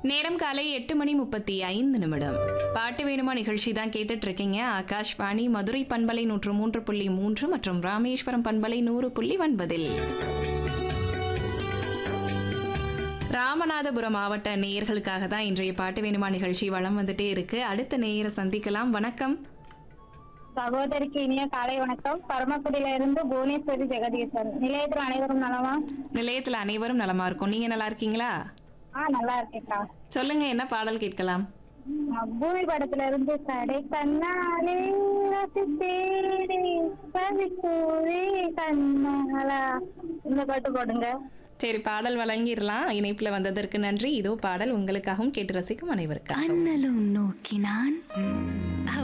நேரம் காலை எட்டு மணி முப்பத்தி ஐந்து நிமிடம் பாட்டு வேணுமா நிகழ்ச்சி தான் கேட்டுட்டு இருக்கீங்க ஆகாஷ்வாணி மதுரை பண்பலை நூற்று மூன்று புள்ளி மூன்று மற்றும் ராமேஸ்வரம் பண்பலை நூறு புள்ளி ஒன்பதில் ராமநாதபுரம் மாவட்ட நேயர்களுக்காக தான் இன்றைய பாட்டு வேணுமா நிகழ்ச்சி வளம் வந்துட்டே இருக்கு அடுத்த நேயரை சந்திக்கலாம் வணக்கம் சகோதரிக்கு இனிய காலை வணக்கம் பரமக்குடியில இருந்து புவனேஸ்வரி ஜெகதீசன் நிலையத்தில் அனைவரும் நலமா நிலையத்தில் அனைவரும் நலமா இருக்கும் நீங்க நல்லா இருக்கீங்களா ஆ நல்லா இருக்கேன்க்கா சொல்லுங்க என்ன பாடல் கேட்கலாம் நான் பூமி படத்துல இருந்து கடை கண்ணாலே ரசித்தேனே, கவிக்கூறே கண்ணாலா இந்த பாட்டு போடுங்க சரி பாடல் வழங்கிடலாம் இணைப்புல வந்ததற்கு நன்றி இதோ பாடல் உங்களுக்காகவும் கேட்டு ரசிக்கும் அனைவருக்கும் அண்ணலும் நோக்கினான்